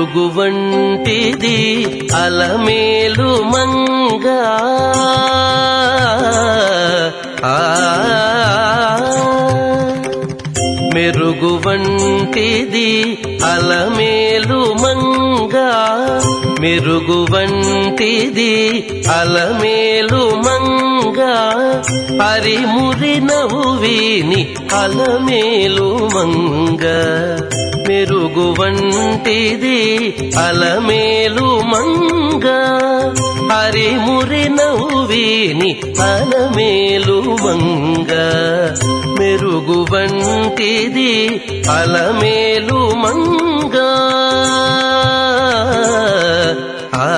మెరుగు వంటిది అలమేలు మంగా ఆ మెరుగు వంటిది అలమేలు మంగా మెరుగు వంటిది అలమేలు మంగా హరిమురి నవ్విని అలమేలు మంగ మెరుగు వంటిది అలమేలు మంగ హరిమురి నవ్విని అలమేలు మంగ మెరుగు వంటిది అలమేలు మంగ ఆ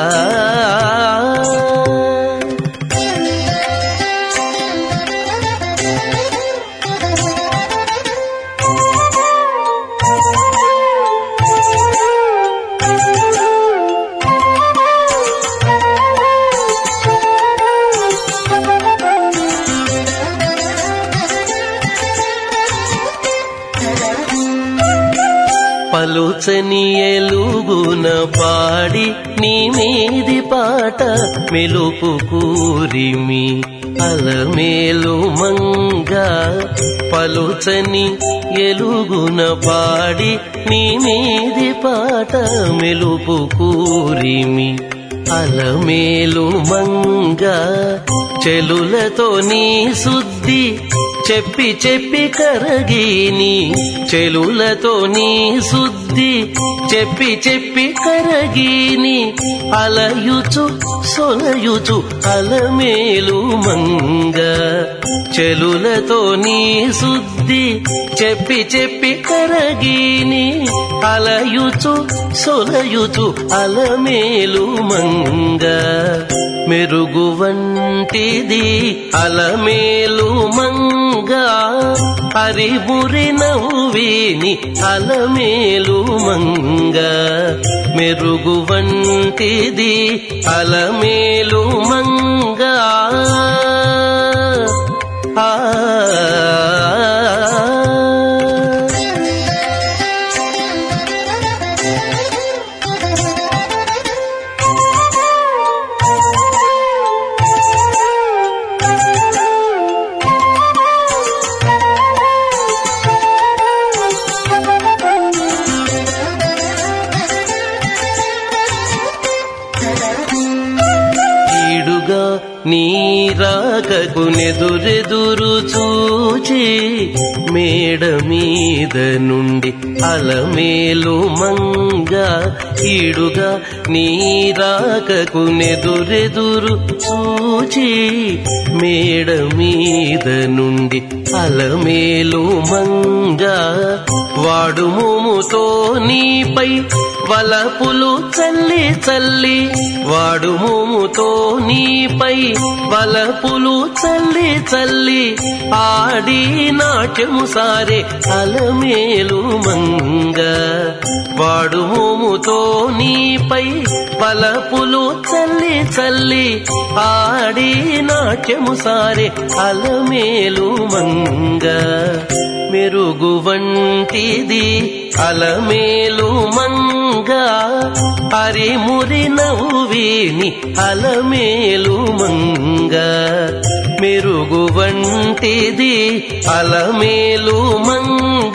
పలుచని ఎలుగున పాడి నీ మీది పాట మెలుపు కూరిమి అలమేలు మంగ పలుచని ఎలుగున పాడి నీ మీది పాట మెలుపు కూరిమి అలమేలు మంగ చెలులతో నీ శుద్ధి చెప్పి చెప్పి కరగీని చెలులతో నీ శుద్ధి చెప్పి చెప్పి కరగీని అలయుచు సొలయుచు అలమేలు మంగ చెలులతో నీ శుద్ధి చెప్పి చెప్పి కరగీని అలయుచు సొలయుచు అలమేలు మంగ మెరుగు వంటిది అలమేలు మంగ హరిబురి నవ్విని అలమేలు మంగ మెరుగు వంటిది అలమేలు మంగ ఆ ఈడుగా నీ రాకకు నెదురెదురు చూచి మేడ మీద నుండి అలమేలు మంగ ఈడుగా నీ రాకకు నెదురెదురు చూచి మేడ మీద నుండి అలమేలు మంగ వాడు మోముతో నీపై వలపులు చల్లి చల్లి వాడు మోముతో నీపై వలపులు చల్లి చల్లి ఆడి నాట్యము సారే అలమేలు మంగ వాడు మోముతో నీపై వలపులు చల్లి చల్లి ఆడి నాట్యము సారే అలమేలు మంగ మెరుగు వంటిది అలమేలు మంగ హరిమురి నవ్విని అలమేలు మంగ మెరుగు వంటిది అలమేలు మంగ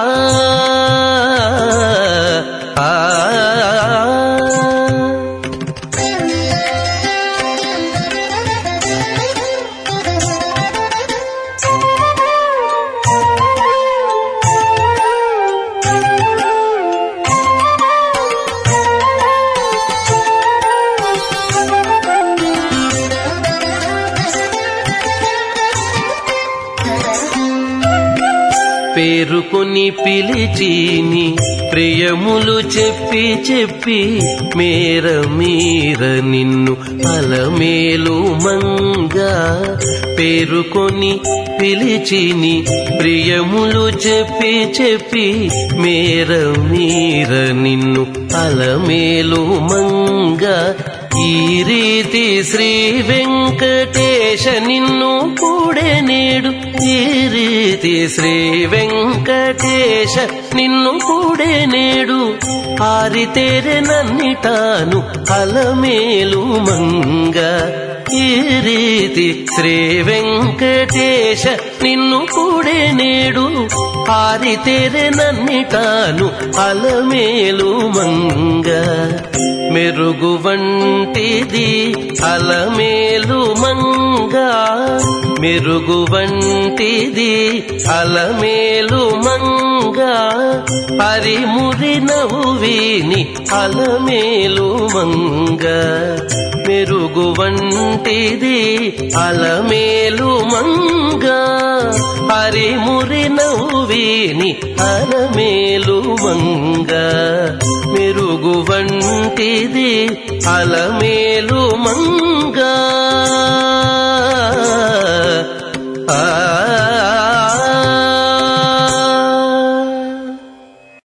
ఆ పేరుకొని పిలిచిని ప్రియములు చెప్పి చెప్పి మేర మీర నిన్ను అలమేలు మంగ పేరుకొని పిలిచిని ప్రియములు చెప్పి చెప్పి మేర మీర నిన్ను అలమేలు మంగ ఈ రీతి శ్రీ వెంకటేశ నిన్ను కూడే నేడు ఈ రీతి శ్రీ వెంకటేశ నిన్ను కూడే నేడు ఆరితేరె నన్నిటాను అలమేలు మంగ ఈ రీతి శ్రీ వెంకటేశ నిన్ను కూడే నేడు ఆరితేరె నన్నిటాను అలమేలు మంగ మెరుగు వంటిది అలమేలు మంగా మెరుగు వంటిది అలమేలు మంగా పరిమురి నవ్విని అలమేలు మంగా మెరుగు వంటిది అలమేలు మంగా పరిమురి నవ్విని అలమేలు మంగా మెరుగు వంటిది అలమేలు మంగా ఆ